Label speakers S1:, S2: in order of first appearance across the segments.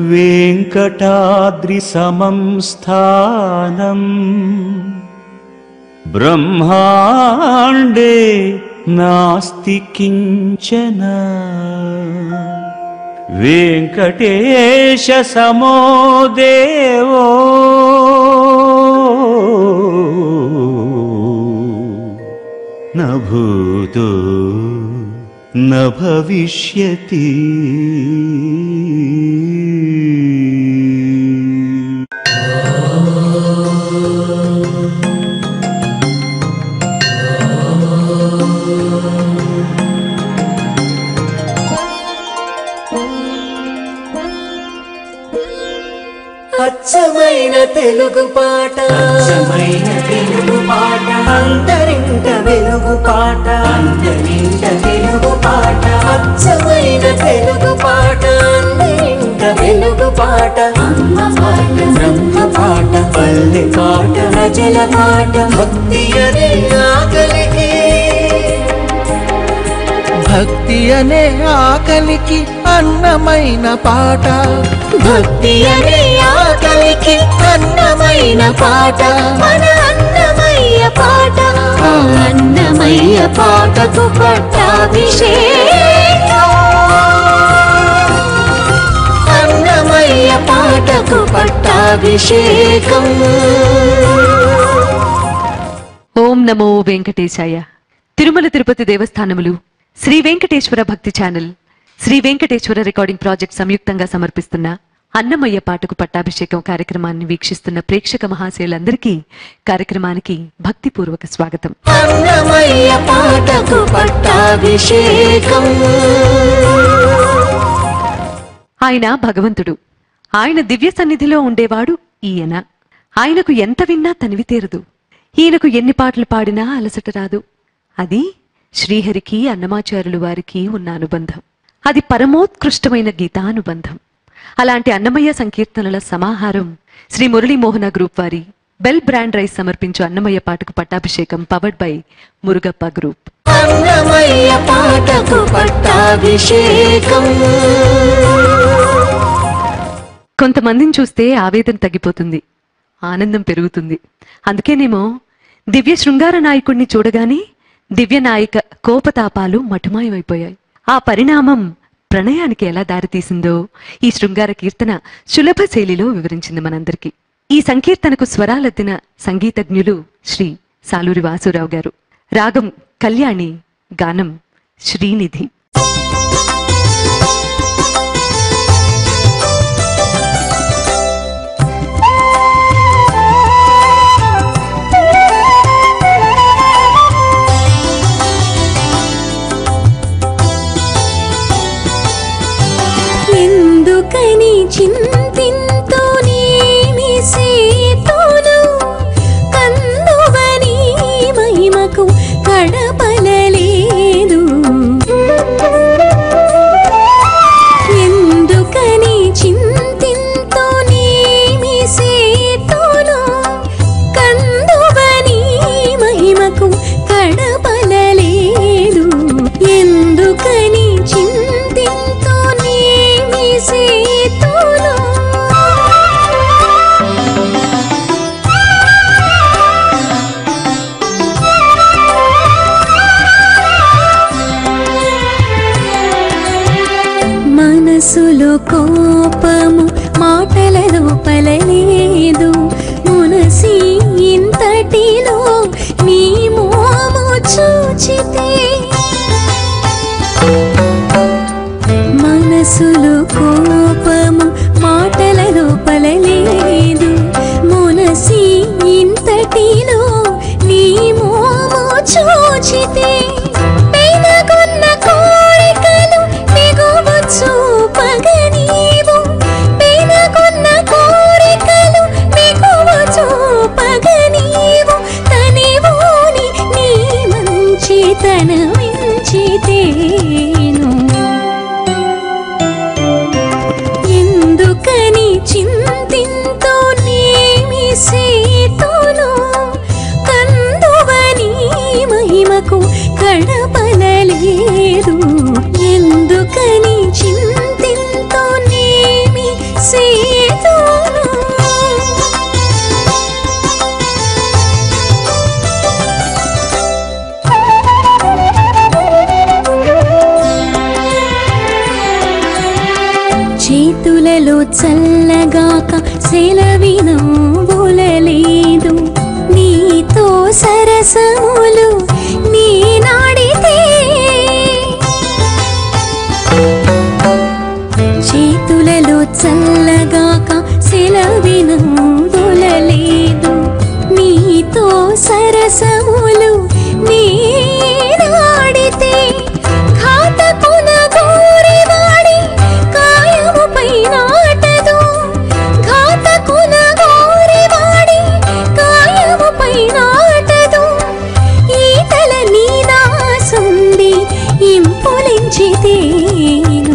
S1: वेङ्कटाद्रिसमं स्थानम् ब्रह्माण्डे नास्ति किञ्चन वेङ्कटेशसमो देवो न भूतो न भविष्यति
S2: అచ్చమైన తెలుగు పాట
S3: అచ్చమైన తెలుగు పాట
S2: అంతరింట వెలుగు పాట
S3: అందరింట తెలుగు పాట
S2: అచ్చమైన తెలుగు పాట అందరింట వెలుగు పాట
S3: అమ్మ పాట
S2: బ్రహ్మ పాట పల్లె పాట ప్రజల పాట భక్తి అనే ఆకలికి
S4: భక్తి అనే ఆకలికి అన్నమైన పాట
S2: భక్తి అనే ఆకలికి అన్నమైన పాట మన అన్నమయ్య పాట ఆ అన్నమయ్య పాటకు పట్టాభిషేకం అన్నమయ్య పాటకు పట్టాభిషేకం
S5: ఓం నమో వెంకటేశాయ Tirumala Tirupati దేవస్థానములు Shri Venkateswara Bhakti channel Shri Venkateswara recording project సంయుక్తంగా సమర్పిస్తున్న అన్నమయ్య పాటకు పట్టాభిషేకం కార్యక్రమాన్ని వీక్షిస్తున్న ప్రేక్షక మహాశయులందరికీ కార్యక్రమానికి భక్తిపూర్వక స్వాగతం
S2: అన్నమయ్య పాటకు పట్టాభిషేకం
S5: ఆయన భగవంతుడు ఆయన దివ్య సన్నిధిలో ఉండేవాడు ఈయన ఆయనకు ఎంత విన్నా తనివి తీరదు ఈయనకు ఎన్ని పాటలు పాడినా అలసట రాదు అది శ్రీహరికి అన్నమాచార్యులు వారికి ఉన్న అనుబంధం అది పరమోత్కృష్టమైన గీతానుబంధం అలాంటి అన్నమయ్య సంకీర్తనల సమాహారం శ్రీ మురళీమోహన గ్రూప్ వారి బెల్ బ్రాండ్ రైస్ సమర్పించు అన్నమయ్య పాటకు పట్టాభిషేకం powered by Murugappa group
S2: Annamayya పాటకు పట్టాభిషేకం
S5: కొంతమందిని చూస్తే ఆవేదన తగ్గిపోతుంది ఆనందం పెరుగుతుంది అందుకేనేమో దివ్య శృంగార నాయకుడిని చూడగానే దివ్య నాయిక కోపతాపాలు మటుమాయమైపోయాయి ఆ పరిణామం ప్రణయానికి ఎలా దారితీసిందో ఈ శృంగార కీర్తన సులభ శైలిలో వివరించింది మనందరికీ ఈ సంకీర్తనకు స్వరాలద్దిన సంగీతజ్ఞులు శ్రీ సాలూరి వాసురావు గారు రాగం కళ్యాణి గానం శ్రీనిధి
S2: ఎందుకని చింతింతో నేమి సేతును కందువని మహిమకు కడపలలేదు ఎందుకని చింతింతో నేమి సేతును కందువని మహిమకు కడపలలేదు ఎందుకని చింతింతో నేమి సేతును మనసులో కోపము మాటలలో పలలేదు మునసి ఇంతటిలో నీ మోము చూచితే మనసులో కోపము మాటలలో పలలేదు మునసి ఇంతటిలో నీ మోము చూచితే పెనగొన్న కోరికలు దిగువ చూపగనీవు పెనగొన్న కోరికలు దిగువ చూపగనీవు తనివోని నీ మంచితనమించితేను ఎందుకని చింతింతో నేమి సేతును కందువని మహిమకు కడపలలేదు ఎందుకని చింతింతో నేమి
S6: సేతును చేతులలో చల్లగాక సెలవినంబులలేదు నీతో సరసములు నీ నాడితే చేతులలో చల్లగాక సెలవినంబులలేదు నీతో సరసములు నీ నాడితే ఘాతకున గోరివాడి కాయముపై నాటదు ఘాతకున గోరివాడి కాయముపై నాటదు ఈతల నీ నాసుండి ఇంపులించితేను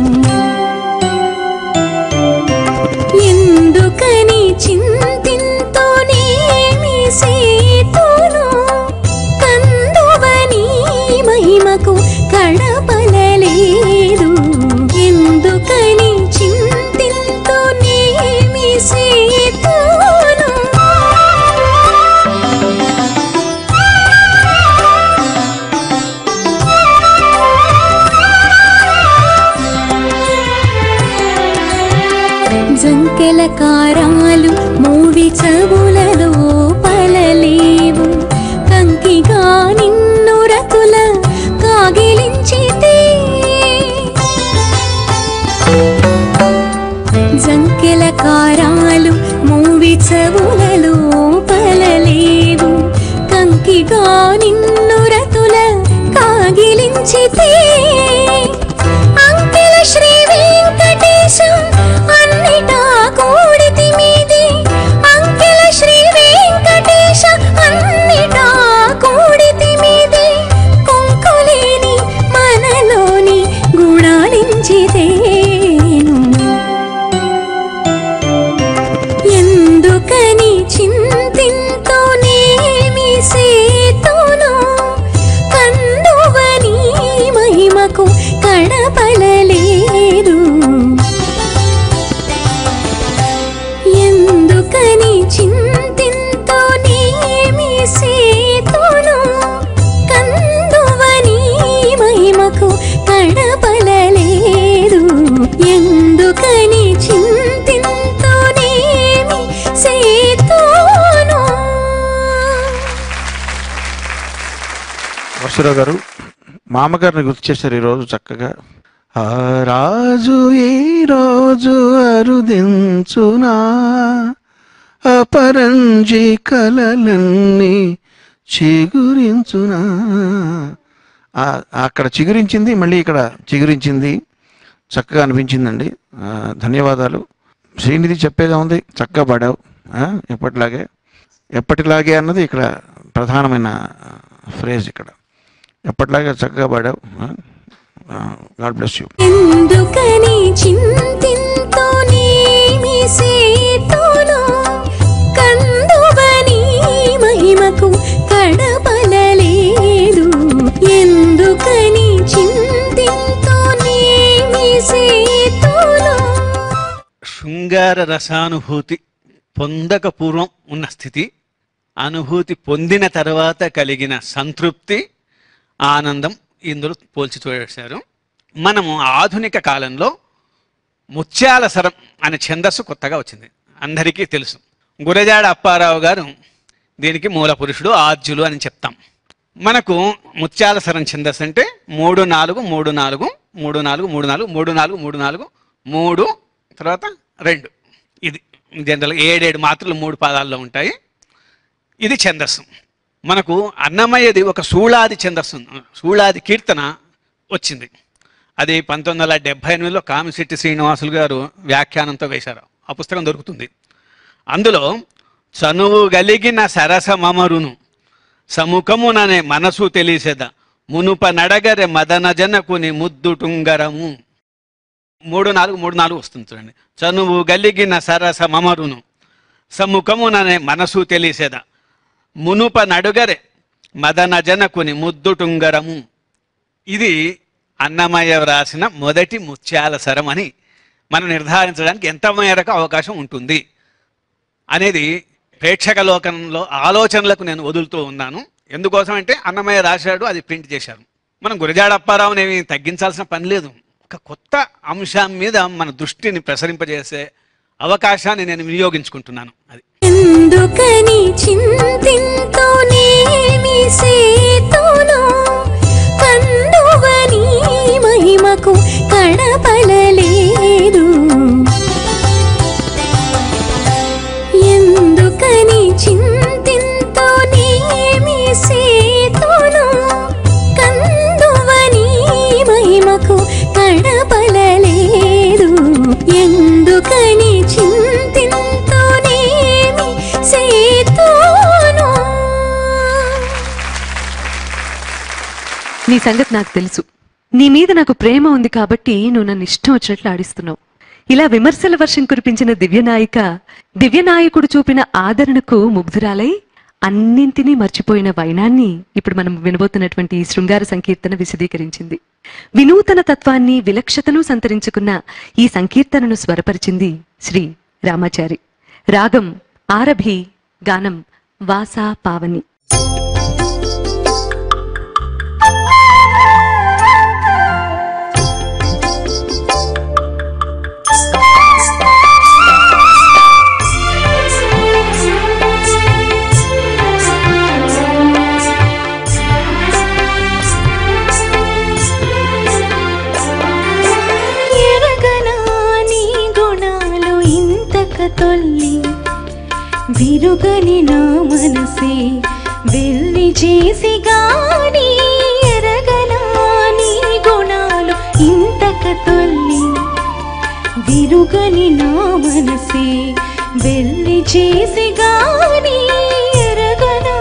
S6: ఎందుకని చింతింతోనేమి సేతును కందువని మహిమకు కడపలలేదు ఎందుకని చింతింతోనేమి సేతును జంకెల కారాలు మూవి చవులలో పలలేవు కంకిగా నిన్ను రతుల కాగిలించితే జంకెల కారాలు మూవి చవులలో పలలేవు కంకిగా నిన్ను రతుల కాగిలించితే అంకెల శ్రీ వెంకటేశ అన్నిటా కూడితి మీది అంకెల శ్రీ వెంకటేశ అన్నిటా కూడితి మీది కొంకులేని మనలోని గుణాలించితేను ఎందుకని చింతింతోనేమి సేతును కందువని మహిమకు కడపలలేదు ఎందుకని చింతింతోనేమి సేతును కందువని మహిమకు కడపలలేదు ఎందుకని చింతింతోనేమి సేతును
S7: వర్షరావు గారు మామగారిని గుర్తు చేశారు ఈరోజు చక్కగా ఆ రాజు ఈ రోజు అరుదించునా అపరంజి కలలన్నీ చిగురించునా ఆ- అక్కడ చిగురించింది మళ్ళీ ఇక్కడ చిగురించింది చక్కగా అనిపించిందండి ఆ, ధన్యవాదాలు శ్రీనిధి చెప్పేగా ఉంది చక్కగా పాడావు ఆ, ఎప్పటిలాగే ఎప్పటిలాగే అన్నది ఇక్కడ ప్రధానమైన ఫ్రేజ్ ఇక్కడ ఎప్పటిలాగే చక్కగా పాడావు గాడ్ బ్లెస్ యూ
S6: ఎందుకని చింతింతోనేమి సేతును కందువని మహిమకు కడపలలేదు ఎందుకని చింతింతోనేమి సేతును
S8: శృంగార రసానుభూతి పొందక పూర్వం ఉన్న స్థితి అనుభూతి పొందిన తర్వాత కలిగిన సంతృప్తి ఆనందం ఇందులో పోల్చి చూశారు మనము ఆధునిక కాలంలో ముత్యాల సరం అనే ఛందస్సు కొత్తగా వచ్చింది అందరికీ తెలుసు గురజాడ అప్పారావు గారు దీనికి మూల పురుషుడు ఆద్యులు అని చెప్తాం మనకు ముత్యాల సరం ఛందస్సు అంటే మూడు నాలుగు మూడు నాలుగు మూడు నాలుగు మూడు నాలుగు మూడు నాలుగు మూడు నాలుగు మూడు తర్వాత రెండు ఇది జనరల్గా ఏడేడు మాత్రలు మూడు పాదాల్లో ఉంటాయి ఇది ఛందస్సు మనకు అన్నమయ్యది ఒక సూళాది ఛందస్సు సూళాది కీర్తన వచ్చింది అది పంతొమ్మిది వందల డెబ్బై ఎనిమిదిలో కామిశెట్టి శ్రీనివాసులు గారు వ్యాఖ్యానంతో వేశారు ఆ పుస్తకం దొరుకుతుంది అందులో చనువు గలిగిన సరస మమరును సముఖముననే మనసు తెలిసేద మునుప నడగరె మదన జనకుని ముద్దుటుంగరము మూడు నాలుగు మూడు నాలుగు వస్తుంది చూడండి చనువు గలిగిన సరస మమరును సముఖముననే మనసు తెలిసేద మునుప నడుగరె మదన జనకుని ముద్దుటుంగరము ఇది అన్నమయ్య వ్రాసిన మొదటి ముత్యాల సరం అని మనం నిర్ధారించడానికి ఎంత మేరకు అవకాశం ఉంటుంది అనేది ప్రేక్షక లోకంలో ఆలోచనలకు నేను వదులుతూ ఉన్నాను ఎందుకోసం అంటే అన్నమయ్య రాశాడు అది ప్రింట్ చేశారు మనం గురజాడ అప్పారావుని ఏమి తగ్గించాల్సిన పని లేదు ఒక కొత్త అంశం మీద మన దృష్టిని ప్రసరింపజేసే అవకాశాన్ని నేను వినియోగించుకుంటున్నాను అది
S6: ఎందుకని చింతింతోనేమి సేతును కందువని మహిమకు కడపలలేదు ఎందుకని చింతింతోనేమి సేతును కందువని మహిమకు కడపలలేదు ఎందుకని చింతింతోనేమి సేతును
S5: నీ సంగతి నాకు తెలుసు నీ మీద నాకు ప్రేమ ఉంది కాబట్టి నువ్వు నన్ను ఇష్టం వచ్చినట్లు ఆడిస్తున్నావు ఇలా విమర్శల వర్షం కురిపించిన దివ్యనాయిక దివ్యనాయకుడు చూపిన ఆదరణకు ముగ్ధురాలై అన్నింటినీ మర్చిపోయిన వైనాన్ని ఇప్పుడు మనం వినబోతున్నటువంటి ఈ శృంగార సంకీర్తన విశదీకరించింది వినూతన తత్వాన్ని విలక్షతను సంతరించుకున్న ఈ సంకీర్తనను స్వరపరిచింది శ్రీ రామాచారి రాగం ఆరభి గానం వాసా పావని
S6: ఎరగనా నీ గుణాలు ఇంతక తొల్లి విరుగని నా మనసే వెళ్ళి చేసి గాని ఎరగనా నీ గుణాలు ఇంతక తొల్లి విరుగని నా మనసే వెళ్ళి చేసి గాని ఎరగనా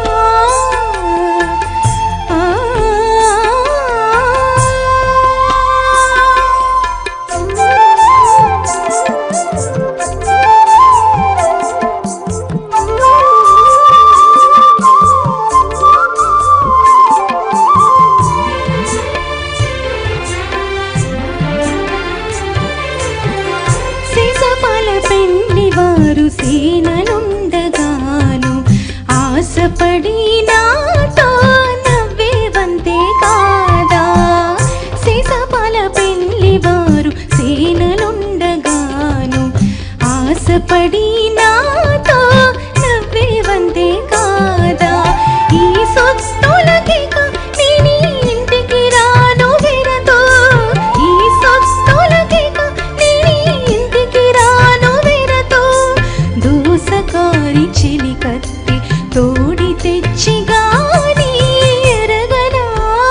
S6: సీసపాల పెండి వారు సేనలుండగాను ఆశపడి నాతో నవ్వేవంతే కాదా సీసపాల పెండ్లి వారు సేనలుండగాను ఆశపడి నాతో నవ్వేవంతే కాదా ఈ సొత్తులకిక నేను ఇంటికి రాను విరతో ఈ సొత్తులకిక నేను ఇంటికి రాను విరతో దూసకారి చెలి కత్తి తోడి తెచ్చి గాని ఎరగనా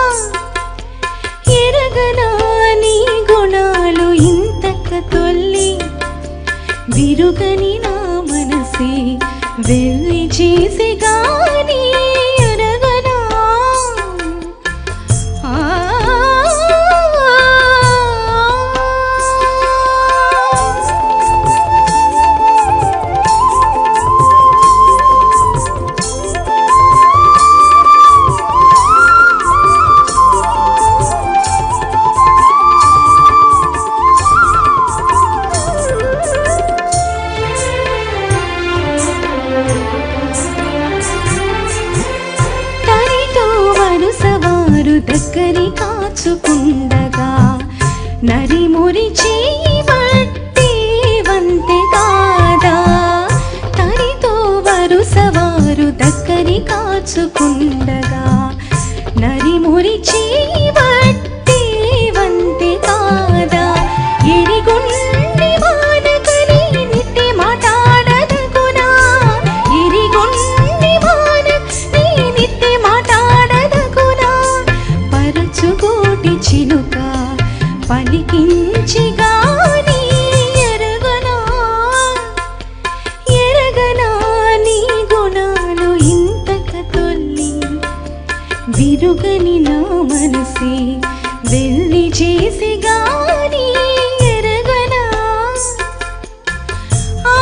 S6: ఎరగనా నీ గుణాలు ఇంతక తొల్లి విరుగని నా మనసే వెళ్ళి చేసి గాని ఎరగనా ఆ తరితో వరుసవారు దగ్గరి కాచుకుండగా నరిమురి చేయి వట్టి వంతె కాదా తరితో వరుసవారు దగ్గరి కాచుకుండగా నరిమురి చేయి వట్టి వంతె కాదా ఎరిగొండి వానకని నిట్టి మాట్లాడదగునా ఎరిగొండి వాన నీ నిట్టి మాట్లాడదగునా పరచుకోటి చిలుక పలికించి గాని ఎరగనా ఎరగనా నీ గుణాలు ఇంతక తొల్లి విరుగని నా మనసే వెళ్ళి చేసి గాని ఎరగనా ఆ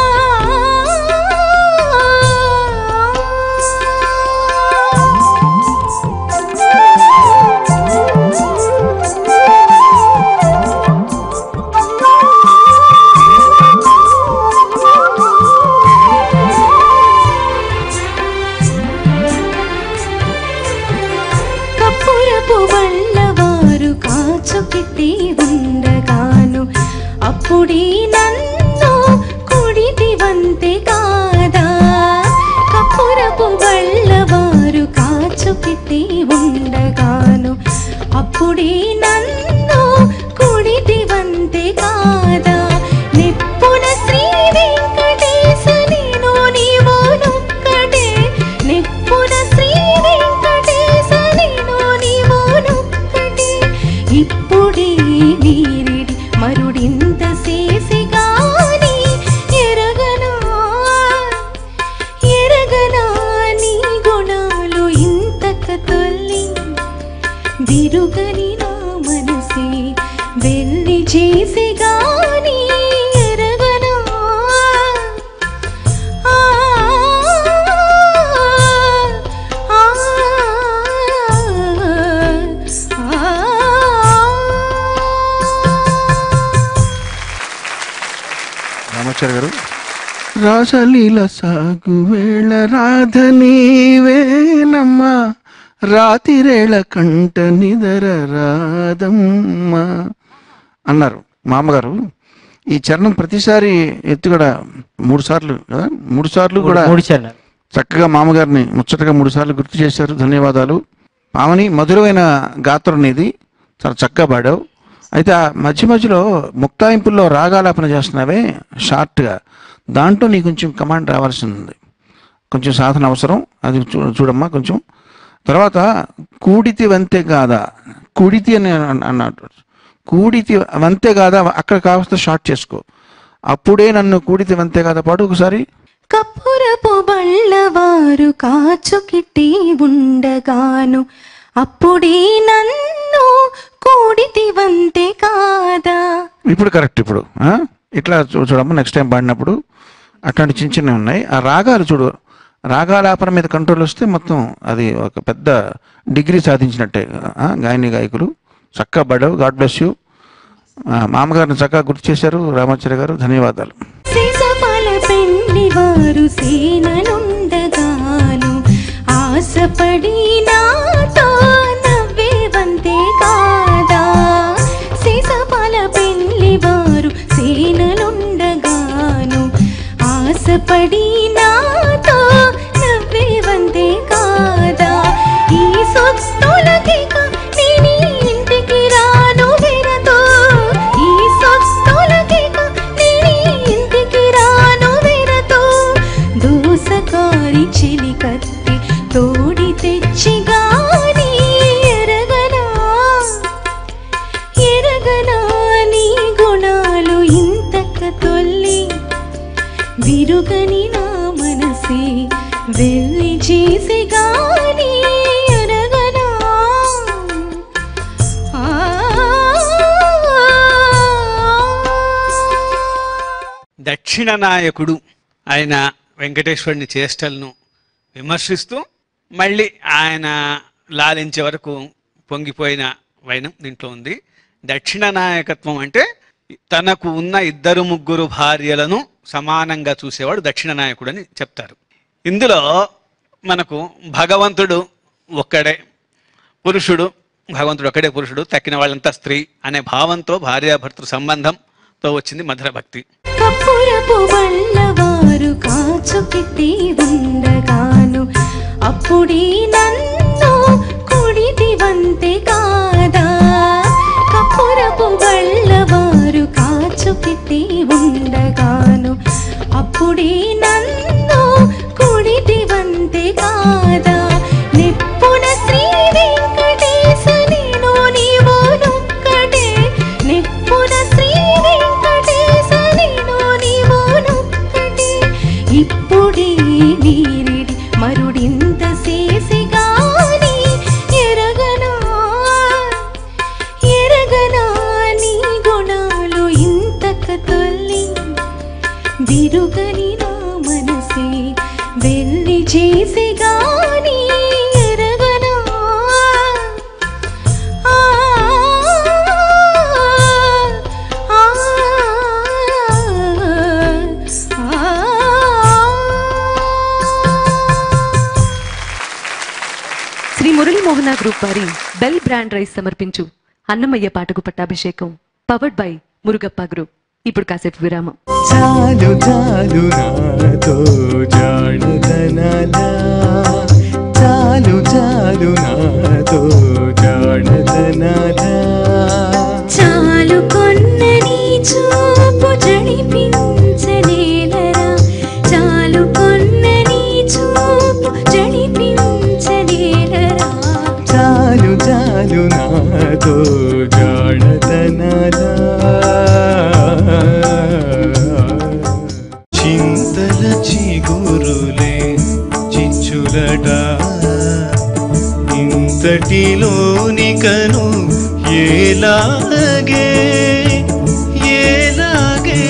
S6: ఆ కాచుకిట్టి ఉండగాను అప్పుడే నన్ను కుడితివంతే కాదా నిప్పున శ్రీ వెంకటేశ నేను నీవు నొక్కటే నిప్పున శ్రీ వెంకటేశ నేను నీవు నొక్కటే ఇప్పుడే వీరిడి మరుడింత చేసి గాని ఎరగనా ఎరగనా నీ గుణాలు ఇంతక తొల్లి విరుగని నా మనసే వెళ్ళి చేసి గాని ఎరగనా ఆ, ఆ,
S7: రామాచార్య గారు రాసలీల సాగు వేళ రాధ నీవేనమ్మ రాతిరేళ కంట నిదర రాదమ్మ అన్నారు మామగారు ఈ చరణం ప్రతిసారి ఎత్తుగడ మూడు సార్లు కదా మూడు సార్లు కూడా
S9: మూడు చరణాలు
S7: చక్కగా మామగారిని ముచ్చటగా మూడు సార్లు గుర్తు చేశారు ధన్యవాదాలు పావని మధురమైన గాత్రం నీది చాలా చక్కగా పాడావు అయితే ఆ మధ్య మధ్యలో ముక్తాయింపుల్లో రాగాలాపన చేస్తున్నావే షార్ట్గా దాంట్లో నీకు కొంచెం కమాండ్ రావాల్సి ఉంది కొంచెం సాధన అవసరం అది చూ చూడమ్మా కొంచెం తర్వాత కూడితి వంతే కాదా కూడితి అని అన్న- అన్నాడు కూడితి వంతే కాదా అక్కడ కావస్తే షార్ట్ చేసుకో అప్పుడే నన్ను కూడితి వంతే కాదా పాడు ఒకసారి
S6: కప్పురపు బళ్ళవారు కాచుకిట్టి ఉండగాను అప్పుడే నన్ను కూడితివంతే కాదా
S7: ఇప్పుడు కరెక్ట్ ఇప్పుడు ఆ? ఇట్లా చూ- చూడమ్మా నెక్స్ట్ టైం పాడినప్పుడు అట్లాంటి చిన్న చిన్నవి ఉన్నాయి ఆ రాగాలు చూడు రాగాలాపన మీద కంట్రోల్ వస్తే మొత్తం అది ఒక పెద్ద డిగ్రీ సాధించినట్టే ఆ? గాయని గాయకులు చక్కగా పడావు గాడ్ బ్లెస్ యూ మామగారిని చక్కగా గుర్తు చేశారు రామాచార్య గారు ధన్యవాదాలు
S6: శ్రీసఫల పెండి వారు సేననుండగాను ఆశపడి నాతో నవ్వేవంతే కాదా శ్రీసఫల పెండ్లి వారు సేనలుండగాను ఆశపడి నాతో నవ్వేవంతే కాదా ఈ సొత్తులకిక నేను ఇంటికి రాను వెరతో ఈ సొత్తులకిక నేను ఇంటికి రాను వెరతో దోసకారి చెలి కత్తి తోడి తెచ్చి గాని ఎరగనా ఎరగనా నీ గుణాలు ఇంతక తొల్లి విరుగని నా మనసే వెళ్ళి చేసి గాని ఎరగనా ఆ
S8: దక్షిణ నాయకుడు ఆయన వెంకటేశ్వరుని చేష్టలను విమర్శిస్తూ మళ్ళీ ఆయన లాలించే వరకు పొంగిపోయిన వైనం దీంట్లో ఉంది దక్షిణ నాయకత్వం అంటే తనకు ఉన్న ఇద్దరు ముగ్గురు భార్యలను సమానంగా చూసేవాడు దక్షిణ నాయకుడు అని చెప్తారు ఇందులో మనకు భగవంతుడు ఒక్కడే పురుషుడు భగవంతుడు ఒక్కడే పురుషుడు తక్కిన వాళ్ళంతా స్త్రీ అనే భావంతో భార్యాభర్తృ సంబంధంతో వచ్చింది మధుర భక్తి
S6: కప్పురపు బళ్ళవారు కాచుకిట్టి ఉండగాను అప్పుడే నన్ను కుడితివంతే కాదా కప్పురపు బళ్ళవారు కాచుకిట్టి ఉండగాను అప్పుడే నన్ను కుడితివంతే కాదా నిప్పున శ్రీ వెంకటేశ నేను నీవు నొక్కటే నిప్పున శ్రీ వెంకటేశ నేను నీవు నొక్కటే ఇప్పుడే వీరిడి మరుడింత చేసి గాని ఎరగనా ఎరగనా నీ గుణాలు ఇంతక తొల్లి విరుగని నా మనసే వెళ్ళి చేసి గాని ఎరగనా ఆ, ఆ, ఆ.
S5: శ్రీ మురళీమోహన గ్రూప్ వారి బెల్ బ్రాండ్ రైస్ సమర్పించు అన్నమయ్య పాటకు పట్టాభిషేకం పవర్డ్ బై మురుగప్ప గ్రూప్ ఇప్పుడు కాసేపు విరామం
S2: చాలు చాలు నాతో జాడదనలా చాలు చాలు
S9: ఏలాగే ఏలాగే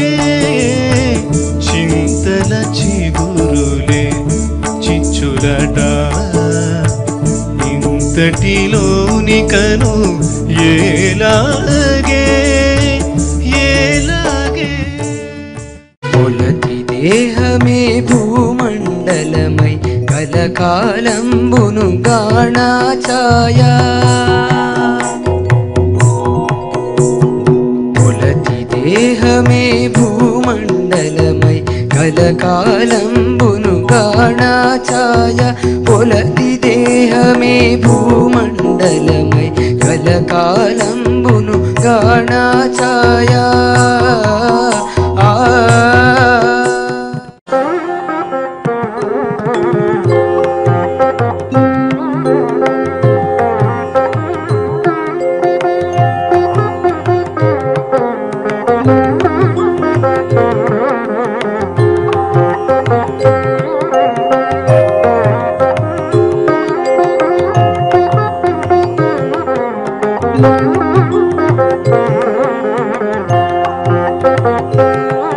S9: చింతల చిగురులే చిచ్చులట ఇంతటిలోనికను ఏలాగే ఏలాగే
S10: పొలతి దేహమే భూమండలమై కలకాలంబును గాణాఛాయా పొలతి దేహమే భూమండలమై కలకాలంబును గాణాఛాయ పొలతి దేహమే భూమండలమై కలకాలంబును గాణాఛాయ ఆ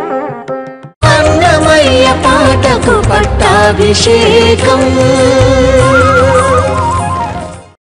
S2: అన్నమయ్య పాటకు పట్టాభిషేకం